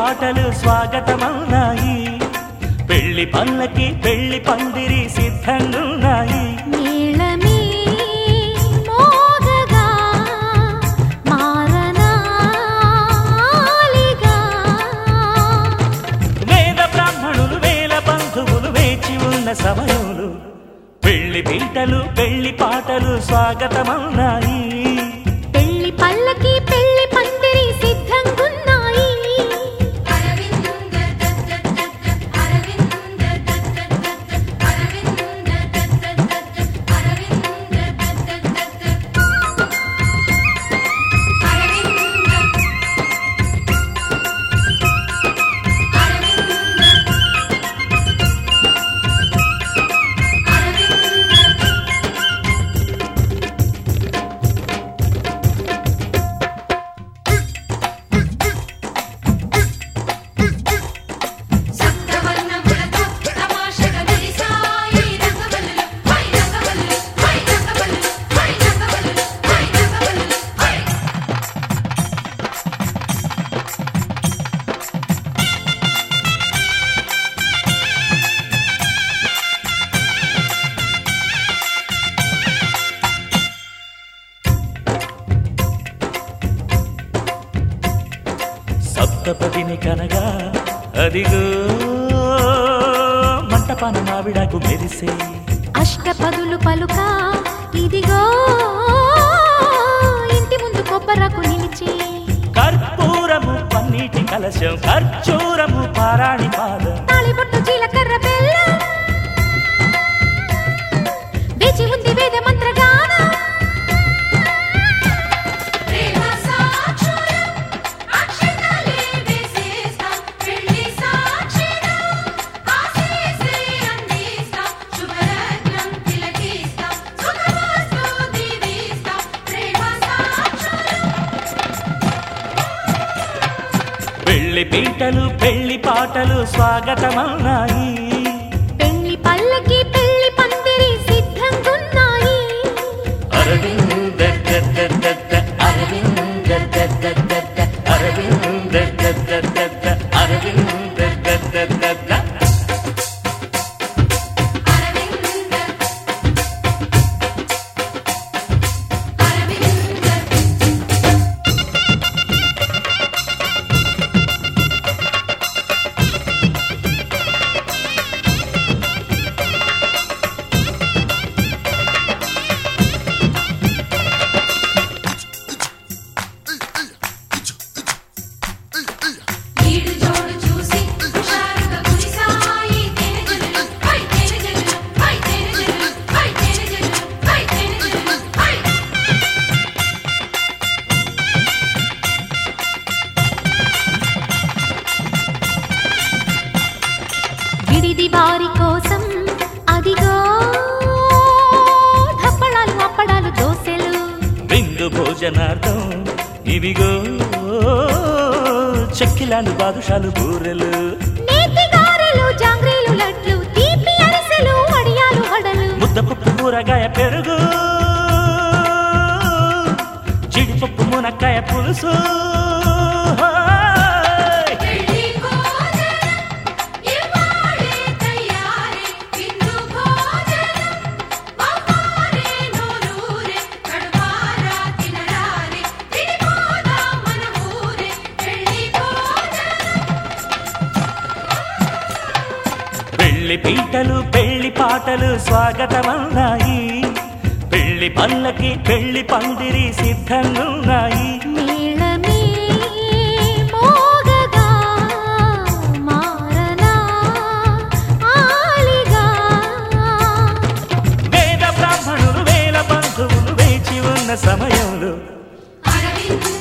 పాటలు స్వాగతమవునాయి పెళ్లి పల్లకి పెళ్లి పందిరి సిద్ధంగున్నాయి నీళమే మోగగా మారనాలిగా వేద బ్రాహ్మణులు వేల బంధువులు వేచి ఉన్న సమయంలో పెళ్లి పీటలు పెళ్లి పాటలు స్వాగతమవునాయి పెళ్లి పల్లకి పెళ్లి పందిరి సిద్ధంగున్నాయి సప్తవర్ణములతో తమాషగా మెరిసాయి రంగవల్లులు హై రంగవల్లులు హై రంగవల్లులు హై రంగవల్లులు హై రంగవల్లులు హై సప్తపదిని కనగా అదిగో మంటపాన మావిడాకు మెరిసే అష్టపదులు పలుక ఇదిగో ఇంటి ముందు కొబ్బరకు నిలిచే కర్పూరము పన్నీటి కలశం ఖర్చూరము పారాణి పాదం తాళిబొట్టు జీలకర్ర బెల్లం వేచి ఉంది వేద మంత్రగానం ప్రేమ సాక్షులు అక్షతలే వేసేస్తాం పెళ్లి సాక్షిగా ఆశీస్సే అందిస్తాం శుభరత్నం తిలకిస్తాం శుభవాస్తు దీవిస్తాం ప్రేమ సాక్షులు పెళ్లి పీటలు పెళ్లి పాటలు స్వాగతమన్నాయి పెళ్లి పల్లకి పెళ్లి పందిరి సిద్ధంగున్నాయి అరవింద దద్దద్దద్ద, అరవింద దద్దద్దద్ద, అరవింద దద్దద్దద్ద, అరవింద దద్దద్దద్ద. అరవింద అరవింద ఈడు జోడు చూసి హుషారుగా కురిసాయి తేనెజల్లులు హై తేనెజల్లులు హై తేనెజల్లులు హై తేనెజల్లులు హై తేనెజల్లులు హై విడిది వారి కోసం అదిగో ధప్పడాలు అప్పడాలు దోశలు విందు భోజనార్థం ఇవిగో చెక్కిలాలు బాదుషాలు బూరెలు నేతి గారెలు జాంగ్రీలు లడ్లు తీపి అరిసెలు వడియాలు వడలు ముద్దపప్పు కూరగాయ పెరుగు జీడిపప్పు మునక్కాయ పులుసు పెళ్లి భోజనం ఇవాళే తయారీ విందు భోజనం మహారే నోరూరే కడుపారా తినరారే తినిపోదాం మన ఊరే పెళ్లి భోజనం పెళ్లి పీటలు పెళ్లి పాటలు స్వాగతమన్నాయి పెళ్లి పల్లకి పెళ్లి పందిరి సిద్ధంగున్నాయి నీళమే మోగగా మారనా ఆలిగా వేద బ్రాహ్మణులు వేల బంధువులు వేచి ఉన్న సమయంలో అరవింద